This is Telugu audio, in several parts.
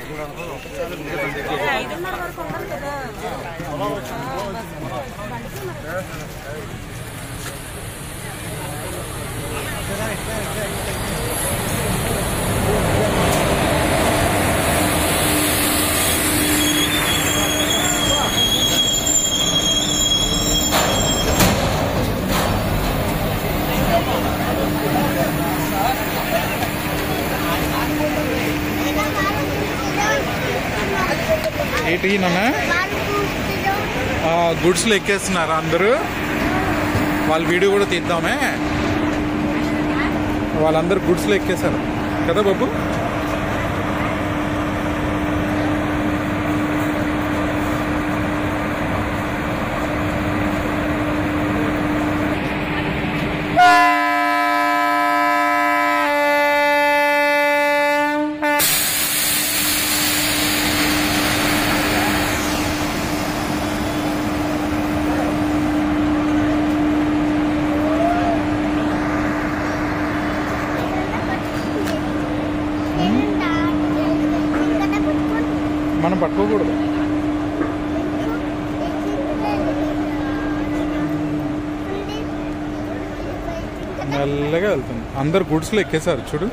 ఐదున్నర వరకు ఉండాలి కదా ఆ, బస్. ఏంటి నాన్న గుడ్స్లో ఎక్కేస్తున్నారు అందరూ వాళ్ళ వీడియో కూడా తీద్దామే వాళ్ళందరూ గుడ్స్లో ఎక్కేశారు కదా బాబు మనం పట్టుకోకూడదు మెల్లగా వెళ్తుంది అందరు గుడ్స్లో ఎక్కేశారు చూడు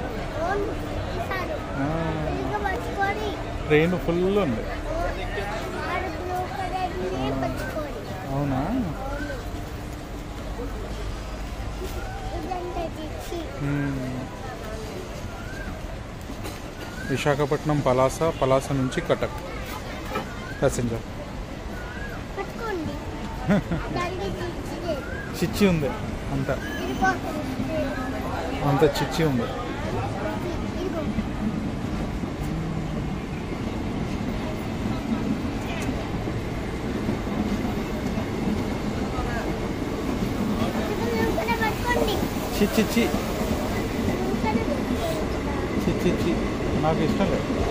ట్రైన్ ఫుల్ ఉంది అవునా మ్మ్. విశాఖపట్నం పలాస పలాస నుంచి కటక్ ప్యాసింజర్ పట్టుకోండి దానికి చిచ్చిదే. చిచ్చి ఉంది అంత ఇదిగోకండి. అంత చిచ్చి ఉంది ఇదిగో. ఇదిగో నూకనే పట్టుకోండి. చిచ్చి చి నూకనే పట్టుకోండి. చిచ్చి చి నాకు ఇష్టం లేదు